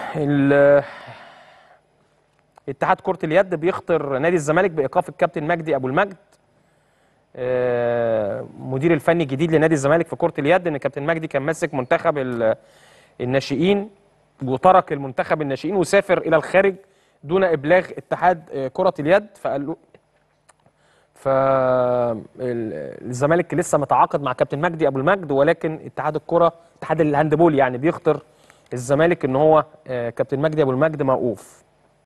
ال- اتحاد كرة اليد بيخطر نادي الزمالك بإيقاف الكابتن مجدي أبو المجد آه، مدير الفني الجديد لنادي الزمالك في كرة اليد إن كابتن مجدي كان ماسك منتخب ال- الناشئين وترك المنتخب الناشئين وسافر إلى الخارج دون إبلاغ اتحاد آه، كرة اليد فقال له فالزمالك لسه متعاقد مع كابتن مجدي ابو المجد ولكن اتحاد الكره اتحاد الهاندبول يعني بيخطر الزمالك ان هو آه، كابتن مجدي ابو المجد موقوف